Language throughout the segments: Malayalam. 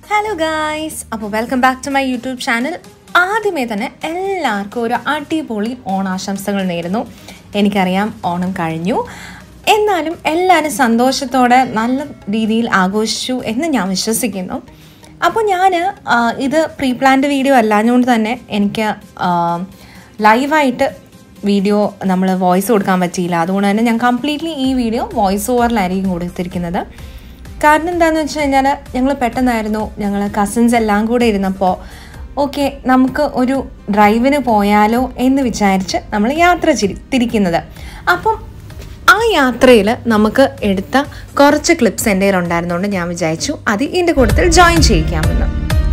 ഹലോ ഗായ്സ് അപ്പോൾ welcome back to my YouTube channel ആദ്യമേ തന്നെ എല്ലാവർക്കും ഒരു അടിപൊളി ഓണാശംസകൾ നേരുന്നു എനിക്കറിയാം ഓണം കഴിഞ്ഞു എന്നാലും എല്ലാവരും സന്തോഷത്തോടെ നല്ല രീതിയിൽ ആഘോഷിച്ചു എന്ന് ഞാൻ വിശ്വസിക്കുന്നു അപ്പോൾ ഞാൻ ഇത് പ്രീ പ്ലാൻഡ് വീഡിയോ അല്ലാഞ്ഞുകൊണ്ട് തന്നെ എനിക്ക് ലൈവായിട്ട് വീഡിയോ നമ്മൾ വോയിസ് കൊടുക്കാൻ പറ്റിയില്ല അതുകൊണ്ട് തന്നെ ഞാൻ കംപ്ലീറ്റ്ലി ഈ വീഡിയോ വോയിസ് ഓവറിലായിരിക്കും കൊടുത്തിരിക്കുന്നത് കാരണം എന്താണെന്ന് വെച്ച് കഴിഞ്ഞാൽ ഞങ്ങൾ പെട്ടെന്നായിരുന്നു ഞങ്ങൾ കസിൻസ് എല്ലാം കൂടെ ഇരുന്നപ്പോൾ ഓക്കെ നമുക്ക് ഒരു ഡ്രൈവിന് പോയാലോ എന്ന് വിചാരിച്ച് നമ്മൾ യാത്ര ചിരി തിരിക്കുന്നത് അപ്പം ആ യാത്രയിൽ നമുക്ക് എടുത്ത കുറച്ച് ക്ലിപ്സ് എൻ്റെ കയ്യിൽ ഉണ്ടായിരുന്നുകൊണ്ട് ഞാൻ വിചാരിച്ചു അത് ഇതിൻ്റെ കൂട്ടത്തിൽ ജോയിൻ ചെയ്യിക്കാമെന്ന്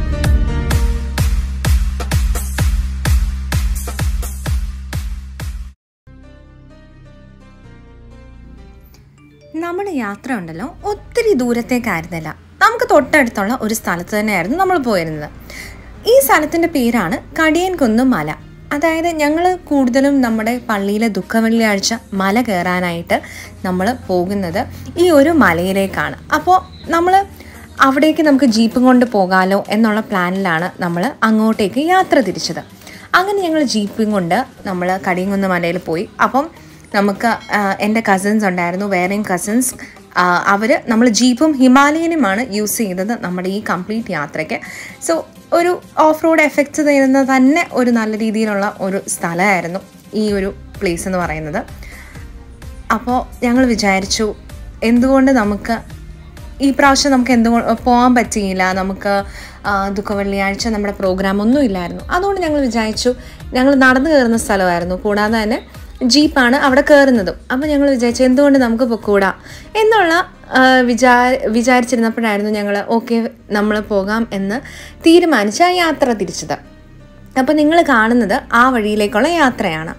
നമ്മുടെ യാത്ര ഉണ്ടല്ലോ ഒത്തിരി ദൂരത്തേക്കായിരുന്നില്ല നമുക്ക് തൊട്ടടുത്തുള്ള ഒരു സ്ഥലത്ത് തന്നെയായിരുന്നു നമ്മൾ പോയിരുന്നത് ഈ സ്ഥലത്തിൻ്റെ പേരാണ് കടിയൻകുന്ന് മല അതായത് ഞങ്ങൾ കൂടുതലും നമ്മുടെ പള്ളിയിലെ ദുഃഖവെള്ളിയാഴ്ച മല കയറാനായിട്ട് നമ്മൾ പോകുന്നത് ഈ ഒരു മലയിലേക്കാണ് അപ്പോൾ നമ്മൾ അവിടേക്ക് നമുക്ക് ജീപ്പും കൊണ്ട് പോകാമല്ലോ എന്നുള്ള പ്ലാനിലാണ് നമ്മൾ അങ്ങോട്ടേക്ക് യാത്ര തിരിച്ചത് അങ്ങനെ ഞങ്ങൾ ജീപ്പും കൊണ്ട് നമ്മൾ കടിയൻകുന്ന് മലയിൽ പോയി അപ്പം നമുക്ക് എൻ്റെ കസിൻസ് ഉണ്ടായിരുന്നു വേറെയും കസിൻസ് അവർ നമ്മൾ ജീപ്പും ഹിമാലയനുമാണ് യൂസ് ചെയ്തത് നമ്മുടെ ഈ കംപ്ലീറ്റ് യാത്രയ്ക്ക് സോ ഒരു ഓഫ് റോഡ് എഫക്റ്റ് തരുന്ന തന്നെ ഒരു നല്ല രീതിയിലുള്ള ഒരു സ്ഥലമായിരുന്നു ഈ ഒരു പ്ലേസ് എന്ന് പറയുന്നത് അപ്പോൾ ഞങ്ങൾ വിചാരിച്ചു എന്തുകൊണ്ട് നമുക്ക് ഈ പ്രാവശ്യം നമുക്ക് എന്തുകൊണ്ട് പോകാൻ പറ്റിയില്ല നമുക്ക് ദുഃഖ വെള്ളിയാഴ്ച നമ്മുടെ പ്രോഗ്രാം ഒന്നും ഇല്ലായിരുന്നു അതുകൊണ്ട് ഞങ്ങൾ വിചാരിച്ചു ഞങ്ങൾ നടന്നു കയറുന്ന സ്ഥലമായിരുന്നു കൂടാതെ തന്നെ ജീപ്പാണ് അവിടെ കയറുന്നതും അപ്പോൾ ഞങ്ങൾ വിചാരിച്ചു എന്തുകൊണ്ട് നമുക്ക് പൊക്കൂടാ എന്നുള്ള വിചാ വിചാരിച്ചിരുന്നപ്പോഴായിരുന്നു ഞങ്ങൾ ഓക്കെ നമ്മൾ പോകാം എന്ന് തീരുമാനിച്ച് ആ യാത്ര തിരിച്ചത് അപ്പോൾ നിങ്ങൾ കാണുന്നത് ആ വഴിയിലേക്കുള്ള യാത്രയാണ്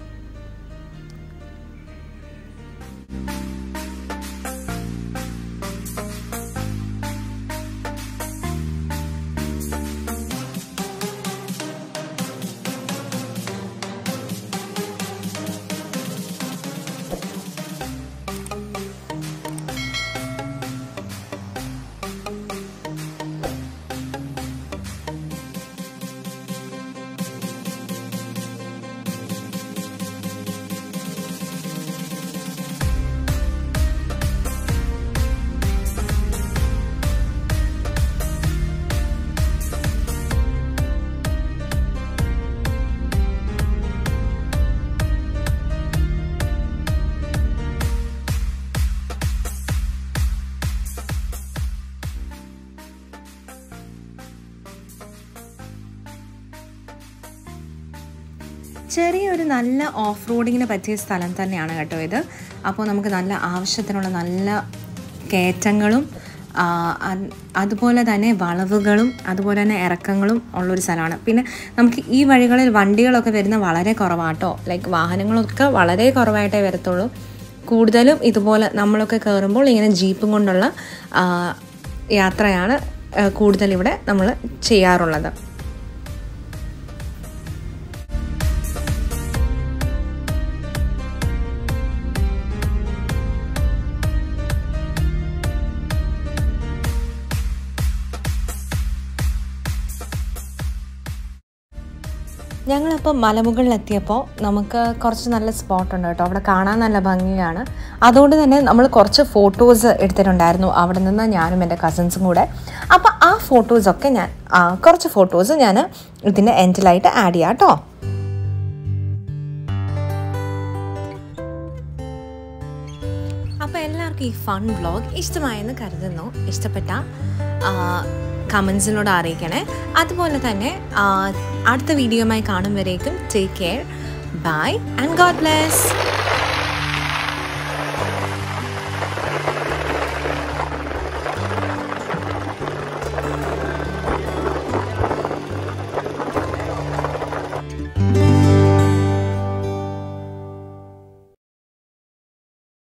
ചെറിയൊരു നല്ല ഓഫ് റോഡിങ്ങിന് പറ്റിയ സ്ഥലം തന്നെയാണ് കേട്ടോ ഇത് അപ്പോൾ നമുക്ക് നല്ല ആവശ്യത്തിനുള്ള നല്ല കയറ്റങ്ങളും അതുപോലെ തന്നെ വളവുകളും അതുപോലെ തന്നെ ഇറക്കങ്ങളും ഉള്ളൊരു സ്ഥലമാണ് പിന്നെ നമുക്ക് ഈ വഴികളിൽ വണ്ടികളൊക്കെ വരുന്ന വളരെ കുറവാട്ടോ ലൈക്ക് വാഹനങ്ങളൊക്കെ വളരെ കുറവായിട്ടേ വരത്തുള്ളൂ കൂടുതലും ഇതുപോലെ നമ്മളൊക്കെ കയറുമ്പോൾ ഇങ്ങനെ ജീപ്പും കൊണ്ടുള്ള യാത്രയാണ് കൂടുതൽ ഇവിടെ നമ്മൾ ചെയ്യാറുള്ളത് ഞങ്ങളപ്പോൾ മലമുകളിലെത്തിയപ്പോൾ നമുക്ക് കുറച്ച് നല്ല സ്പോട്ട് ഉണ്ട് കേട്ടോ അവിടെ കാണാൻ നല്ല ഭംഗിയാണ് അതുകൊണ്ട് തന്നെ നമ്മൾ കുറച്ച് ഫോട്ടോസ് എടുത്തിട്ടുണ്ടായിരുന്നു അവിടെ നിന്ന് ഞാനും എൻ്റെ കസിൻസും കൂടെ അപ്പോൾ ആ ഫോട്ടോസൊക്കെ ഞാൻ കുറച്ച് ഫോട്ടോസ് ഞാൻ ഇതിൻ്റെ എൻഡിലായിട്ട് ആഡ് ചെയ്യാം കേട്ടോ അപ്പോൾ എല്ലാവർക്കും ഈ ഫൺ വ്ളോഗ് ഇഷ്ടമായെന്ന് കരുതുന്നു ഇഷ്ടപ്പെട്ട കമൻസിലൂടെ അറിയിക്കണേ അതുപോലെ തന്നെ അടുത്ത വീഡിയോയുമായി കാണും വരേക്കും take care bye and God bless